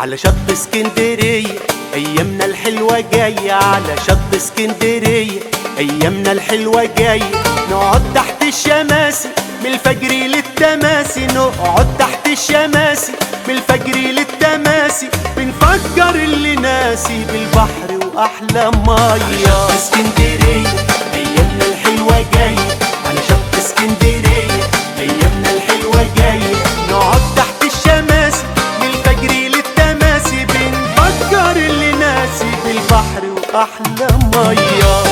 على شط اسكندرية أيامنا الحلوة جاية على شط اسكندرية أيامنا الحلوة جاية نقعد تحت الشماسي من الفجر للتماسي نقعد تحت الشماسي من الفجر للتماسي بنفكر اللي ناسي بالبحر وأحلى مية اسكندرية أيامنا الحلوة جاية على شط اسكندرية أيامنا الحلوة جاية نقعد تحت الشماسي من الفجر للتماسي بنفكر اللي ناسي بالبحر وأحلى مية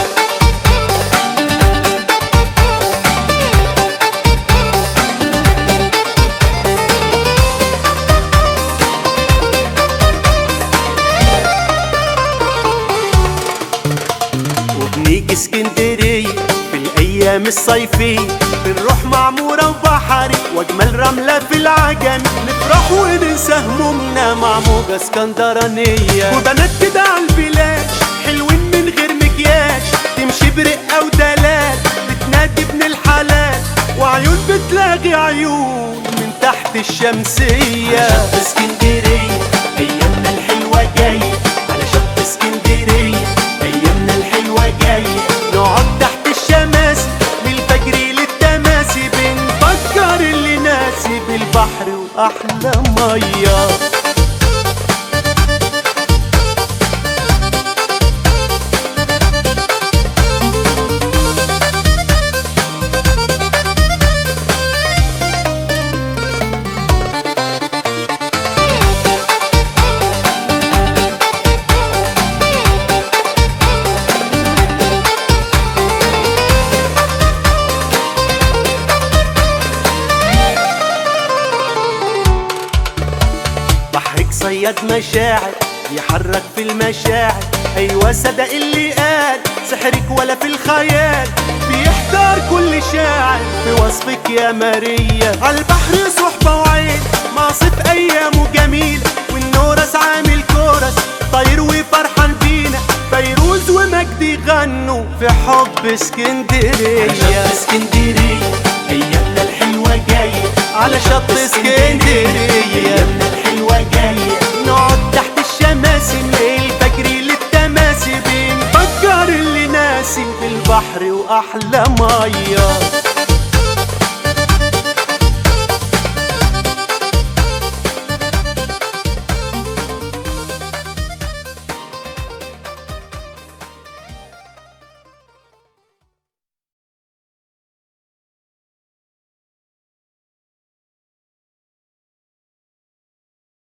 وبنيجي اسكندرية في الأيام الصيفية بنروح معمورة وبحري وأجمل رملة في العجم نفرح وننسى همومنا مع موجة اسكندرانية وبنات كده على البلاش حلوين من غير مكياج تمشي برقة ودلال بتنادي ابن الحلال وعيون بتلاقي عيون من تحت الشمسية على شط اسكندرية أيامنا الحلوة جاية على شط اسكندرية أيامنا الحلوة جاية نقعد تحت الشماس من الفجر للتماسي بنفكر اللي ناسي بالبحر وأحلى مية بحرك صياد مشاعر يحرك في المشاعر ايوه صدق اللي قال سحرك ولا في الخيال بيحتار كل شاعر في وصفك يا ماريا عالبحر صحبة وعين مصيف ايامه جميل والنورس عامل كورس طاير وفرحان بينا فيروز ومجدي غنوا في حب اسكندرية اسكندرية ايامنا الحلوة جاية على شط اسكندرية ايامنا الحلوة جاية نقعد تحت الشماسي من الفجر للتماسي بنفكر اللي ناسي بالبحر واحلى ميه